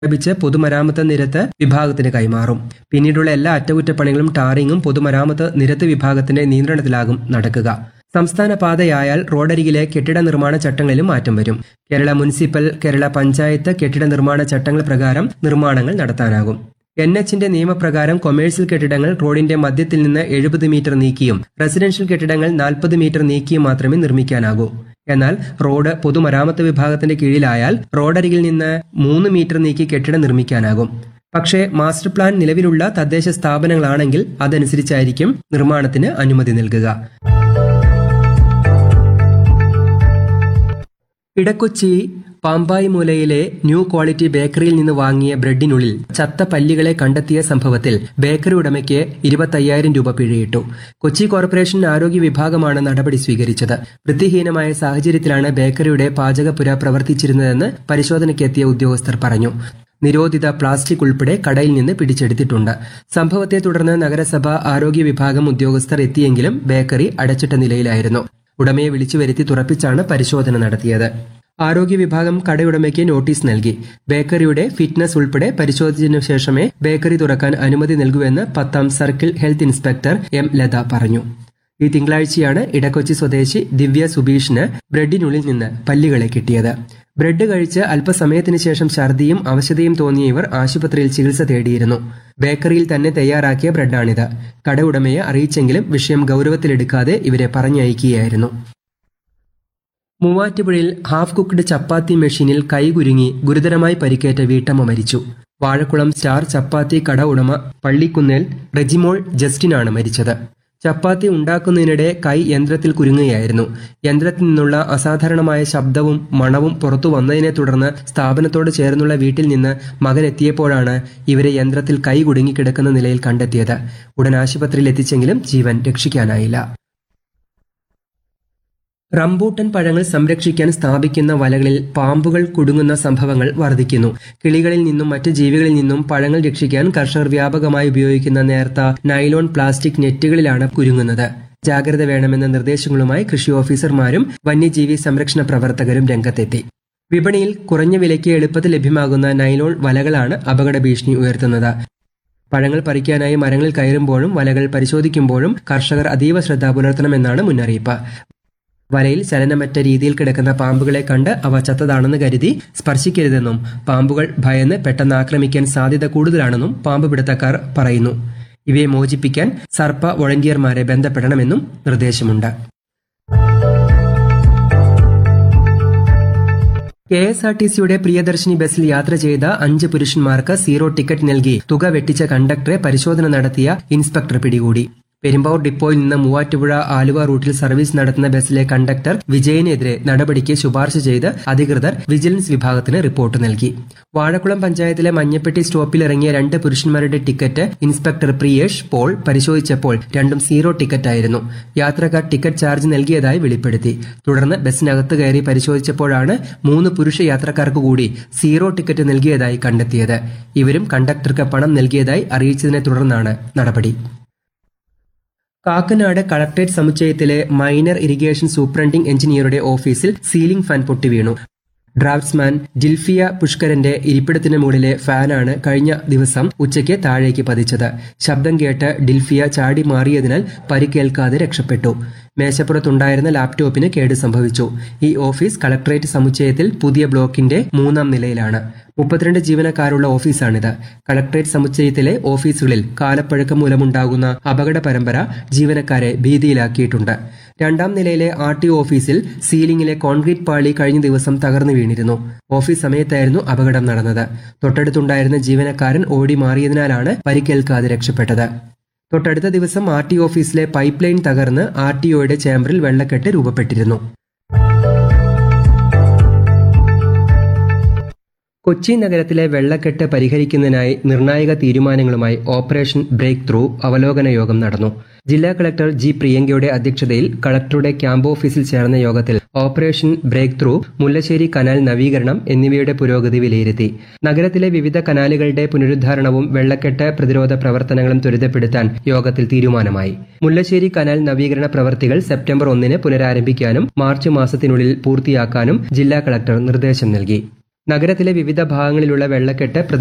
പ്രഖ്യാപിച്ച് പൊതുമരാമത്ത് നിരത്ത് വിഭാഗത്തിന് കൈമാറും പിന്നീടുള്ള എല്ലാ അറ്റകുറ്റപ്പണികളും ടാറിങ്ങും പൊതുമരാമത്ത് നിരത്ത് വിഭാഗത്തിന്റെ നിയന്ത്രണത്തിലാകും നടക്കുക സംസ്ഥാന പാതയായാൽ റോഡരികിലെ കെട്ടിട നിർമ്മാണ ചട്ടങ്ങളിലും മാറ്റം വരും കേരള മുനിസിപ്പൽ കേരള പഞ്ചായത്ത് കെട്ടിട നിർമ്മാണ ചട്ടങ്ങൾ പ്രകാരം നിർമ്മാണങ്ങൾ നടത്താനാകും എൻ എച്ചിന്റെ നിയമപ്രകാരം കൊമേഴ്സ്യൽ കെട്ടിടങ്ങൾ റോഡിന്റെ മധ്യത്തിൽ നിന്ന് എഴുപത് മീറ്റർ നീക്കിയും റെസിഡൻഷ്യൽ കെട്ടിടങ്ങൾ നാൽപ്പത് മീറ്റർ നീക്കിയും മാത്രമേ നിർമ്മിക്കാനാകൂ എന്നാൽ റോഡ് പൊതുമരാമത്ത് വിഭാഗത്തിന്റെ കീഴിലായാൽ റോഡരികിൽ നിന്ന് മൂന്ന് മീറ്റർ നീക്കി കെട്ടിടം നിർമ്മിക്കാനാകും പക്ഷേ മാസ്റ്റർ പ്ലാൻ നിലവിലുള്ള തദ്ദേശ സ്ഥാപനങ്ങളാണെങ്കിൽ അതനുസരിച്ചായിരിക്കും നിർമ്മാണത്തിന് അനുമതി നൽകുക ഇടക്കൊച്ചി പാമ്പായി മൂലയിലെ ന്യൂ ക്വാളിറ്റി ബേക്കറിയിൽ നിന്ന് വാങ്ങിയ ബ്രെഡിനുള്ളിൽ ചത്ത പല്ലികളെ കണ്ടെത്തിയ സംഭവത്തിൽ ബേക്കറി ഉടമയ്ക്ക് ഇരുപത്തയ്യായിരം രൂപ പിഴയിട്ടു കൊച്ചി കോർപ്പറേഷൻ ആരോഗ്യ വിഭാഗമാണ് നടപടി സ്വീകരിച്ചത് വൃത്തിഹീനമായ സാഹചര്യത്തിലാണ് ബേക്കറിയുടെ പാചകപ്പുര പ്രവർത്തിച്ചിരുന്നതെന്ന് പരിശോധനയ്ക്കെത്തിയ ഉദ്യോഗസ്ഥർ പറഞ്ഞു നിരോധിത പ്ലാസ്റ്റിക് ഉൾപ്പെടെ കടയിൽ നിന്ന് പിടിച്ചെടുത്തിട്ടുണ്ട് സംഭവത്തെ തുടർന്ന് നഗരസഭ ആരോഗ്യ വിഭാഗം ഉദ്യോഗസ്ഥർ എത്തിയെങ്കിലും ബേക്കറി അടച്ചിട്ട നിലയിലായിരുന്നു ഉടമയെ വിളിച്ചു വരുത്തി തുറപ്പിച്ചാണ് പരിശോധന നടത്തിയത് ആരോഗ്യ വിഭാഗം കടയുടമയ്ക്ക് നോട്ടീസ് നൽകി ബേക്കറിയുടെ ഫിറ്റ്നസ് ഉൾപ്പെടെ പരിശോധിച്ചതിനു ശേഷമേ ബേക്കറി തുറക്കാൻ അനുമതി നൽകൂവെന്ന് പത്താം circle health inspector M Latha പറഞ്ഞു ഈ തിങ്കളാഴ്ചയാണ് ഇടക്കൊച്ചി സ്വദേശി ദിവ്യ സുബീഷിന് ബ്രെഡിനുള്ളിൽ നിന്ന് പല്ലികളെ കിട്ടിയത് ബ്രെഡ് കഴിച്ച് അല്പസമയത്തിന് ശേഷം ഛർദിയും അവശതയും തോന്നിയ ഇവർ ആശുപത്രിയിൽ ചികിത്സ തേടിയിരുന്നു ബേക്കറിയിൽ തന്നെ തയ്യാറാക്കിയ ബ്രെഡാണിത് കട ഉടമയെ അറിയിച്ചെങ്കിലും വിഷയം ഗൗരവത്തിലെടുക്കാതെ ഇവരെ പറഞ്ഞയക്കുകയായിരുന്നു മൂവാറ്റുപുഴയിൽ ഹാഫ് കുക്ക്ഡ് ചപ്പാത്തി മെഷീനിൽ കൈകുരുങ്ങി ഗുരുതരമായി പരിക്കേറ്റ വീട്ടമ്മ മരിച്ചു വാഴക്കുളം സ്റ്റാർ ചപ്പാത്തി കട ഉടമ പള്ളിക്കുന്നേൽ റെജിമോൾ ജസ്റ്റിനാണ് മരിച്ചത് ചപ്പാത്തി ഉണ്ടാക്കുന്നതിനിടെ കൈ യന്ത്രത്തിൽ കുരുങ്ങുകയായിരുന്നു യന്ത്രത്തിൽ നിന്നുള്ള അസാധാരണമായ ശബ്ദവും മണവും പുറത്തു വന്നതിനെ തുടർന്ന് സ്ഥാപനത്തോട് ചേർന്നുള്ള വീട്ടിൽ നിന്ന് മകൻ എത്തിയപ്പോഴാണ് ഇവരെ യന്ത്രത്തിൽ കൈ കുടുങ്ങിക്കിടക്കുന്ന നിലയിൽ കണ്ടെത്തിയത് ഉടൻ ആശുപത്രിയിൽ എത്തിച്ചെങ്കിലും ജീവൻ രക്ഷിക്കാനായില്ല റംബൂട്ടൻ പഴങ്ങൾ സംരക്ഷിക്കാൻ സ്ഥാപിക്കുന്ന വലകളിൽ പാമ്പുകൾ കുടുങ്ങുന്ന സംഭവങ്ങൾ വർദ്ധിക്കുന്നു കിളികളിൽ നിന്നും മറ്റ് ജീവികളിൽ നിന്നും പഴങ്ങൾ രക്ഷിക്കാൻ കർഷകർ വ്യാപകമായി ഉപയോഗിക്കുന്ന നേർത്ത നൈലോൺ പ്ലാസ്റ്റിക് നെറ്റുകളിലാണ് കുരുങ്ങുന്നത് ജാഗ്രത വേണമെന്ന നിർദ്ദേശങ്ങളുമായി കൃഷി ഓഫീസർമാരും വന്യജീവി സംരക്ഷണ പ്രവർത്തകരും രംഗത്തെത്തി വിപണിയിൽ കുറഞ്ഞ വിലയ്ക്ക് എളുപ്പത്തിൽ ലഭ്യമാകുന്ന നൈലോൺ വലകളാണ് അപകട ഭീഷണി ഉയർത്തുന്നത് പഴങ്ങൾ പറിക്കാനായി മരങ്ങളിൽ കയറുമ്പോഴും വലകൾ പരിശോധിക്കുമ്പോഴും കർഷകർ അതീവ ശ്രദ്ധ പുലർത്തണമെന്നാണ് മുന്നറിയിപ്പ് വലയിൽ ചലനമറ്റ രീതിയിൽ കിടക്കുന്ന പാമ്പുകളെ കണ്ട് അവ ചത്തതാണെന്ന് കരുതി സ്പർശിക്കരുതെന്നും പാമ്പുകൾ ഭയന്ന് പെട്ടെന്ന് ആക്രമിക്കാൻ സാധ്യത കൂടുതലാണെന്നും പാമ്പ് പിടുത്തക്കാർ പറയുന്നു ഇവയെ മോചിപ്പിക്കാൻ സർപ്പ വോളണ്ടിയർമാരെ ബന്ധപ്പെടണമെന്നും നിർദ്ദേശമുണ്ട് കെ എസ് ആർ ടി സിയുടെ പ്രിയദർശിനി ബസ്സിൽ യാത്ര ചെയ്ത അഞ്ച് പുരുഷന്മാർക്ക് സീറോ ടിക്കറ്റ് നൽകി തുക വെട്ടിച്ച കണ്ടക്ടറെ പരിശോധന നടത്തിയ ഇൻസ്പെക്ടർ പിടികൂടി പെരുമ്പാവൂർ ഡിപ്പോയിൽ നിന്ന് മൂവാറ്റുപുഴ ആലുവ റൂട്ടിൽ സർവീസ് നടത്തുന്ന ബസ്സിലെ കണ്ടക്ടർ വിജയനെതിരെ നടപടിക്ക് ശുപാർശ ചെയ്ത് അധികൃതർ വിജിലൻസ് വിഭാഗത്തിന് റിപ്പോർട്ട് നൽകി വാഴക്കുളം പഞ്ചായത്തിലെ മഞ്ഞപ്പെട്ടി സ്റ്റോപ്പിൽ ഇറങ്ങിയ രണ്ട് പുരുഷന്മാരുടെ ടിക്കറ്റ് ഇൻസ്പെക്ടർ പ്രിയേഷ് പോൾ പരിശോധിച്ചപ്പോൾ രണ്ടും സീറോ ടിക്കറ്റായിരുന്നു യാത്രക്കാർ ടിക്കറ്റ് ചാർജ് നൽകിയതായി വെളിപ്പെടുത്തി തുടർന്ന് ബസ്സിനകത്ത് കയറി പരിശോധിച്ചപ്പോഴാണ് മൂന്ന് പുരുഷ യാത്രക്കാർക്ക് കൂടി സീറോ ടിക്കറ്റ് നൽകിയതായി കണ്ടെത്തിയത് ഇവരും കണ്ടക്ടർക്ക് പണം നൽകിയതായി അറിയിച്ചതിനെ തുടർന്നാണ് നടപടി കാക്കനാട് കളക്ടറേറ്റ് സമുച്ചയത്തിലെ മൈനർ ഇറിഗേഷൻ സൂപ്രണ്ടിംഗ് എഞ്ചിനീയറുടെ ഓഫീസിൽ സീലിംഗ് ഫാൻ പൊട്ടിവീണു ഡ്രാഫ്റ്റ്സ്മാൻ ജിൽഫിയ പുഷ്കരന്റെ ഇരിപ്പിടത്തിന് മുകളിലെ ഫാനാണ് കഴിഞ്ഞ ദിവസം ഉച്ചയ്ക്ക് താഴേക്ക് പതിച്ചത് ശബ്ദം കേട്ട് ഡിൽഫിയ ചാടി മാറിയതിനാൽ പരിക്കേൽക്കാതെ രക്ഷപ്പെട്ടു മേശപ്പുറത്തുണ്ടായിരുന്ന ലാപ്ടോപ്പിന് കേട് സംഭവിച്ചു ഈ ഓഫീസ് കളക്ടറേറ്റ് സമുച്ചയത്തിൽ പുതിയ ബ്ലോക്കിന്റെ മൂന്നാം നിലയിലാണ് മുപ്പത്തിരണ്ട് ജീവനക്കാരുള്ള ഓഫീസാണിത് കളക്ടറേറ്റ് സമുച്ചയത്തിലെ ഓഫീസുകളിൽ കാലപ്പഴക്കം മൂലമുണ്ടാകുന്ന അപകട പരമ്പര ജീവനക്കാരെ ഭീതിയിലാക്കിയിട്ടുണ്ട് രണ്ടാം നിലയിലെ ആർ ടി ഓഫീസിൽ സീലിംഗിലെ കോൺക്രീറ്റ് പാളി കഴിഞ്ഞ ദിവസം തകർന്നു വീണിരുന്നു ഓഫീസ് സമയത്തായിരുന്നു അപകടം നടന്നത് തൊട്ടടുത്തുണ്ടായിരുന്ന ജീവനക്കാരൻ ഓടി മാറിയതിനാലാണ് പരിക്കേൽക്കാതെ രക്ഷപ്പെട്ടത് തൊട്ടടുത്ത ദിവസം ആർ ടി ഓഫീസിലെ പൈപ്പ് ലൈൻ തകർന്ന് ആർ ടി ഒയുടെ ചേംബറിൽ വെള്ളക്കെട്ട് രൂപപ്പെട്ടിരുന്നു കൊച്ചി നഗരത്തിലെ വെള്ളക്കെട്ട് പരിഹരിക്കുന്നതിനായി നിർണായക തീരുമാനങ്ങളുമായി ഓപ്പറേഷൻ ബ്രേക്ക് ത്രൂ അവലോകന യോഗം നടന്നു ജില്ലാ കളക്ടർ ജി പ്രിയങ്കയുടെ അധ്യക്ഷതയിൽ കളക്ടറുടെ ക്യാമ്പ് ഓഫീസിൽ ചേർന്ന യോഗത്തിൽ operation breakthrough Mullassery canal നവീകരണം എന്നിവയുടെ പുരോഗതി വിലയിരുത്തി നഗരത്തിലെ വിവിധ കനാലുകളുടെ പുനരുദ്ധാരണവും വെള്ളക്കെട്ട് പ്രതിരോധ പ്രവർത്തനങ്ങളും ത്വരിതപ്പെടുത്താൻ യോഗത്തിൽ തീരുമാനമായി മുല്ലശ്ശേരി കനാൽ നവീകരണ പ്രവൃത്തികൾ സെപ്റ്റംബർ ഒന്നിന് പുനരാരംഭിക്കാനും മാർച്ച് മാസത്തിനുള്ളിൽ പൂർത്തിയാക്കാനും ജില്ലാ കളക്ടർ നിർദ്ദേശം നൽകി നഗരത്തിലെ വിവിധ ഭാഗങ്ങളിലുള്ള വെള്ളക്കെട്ട്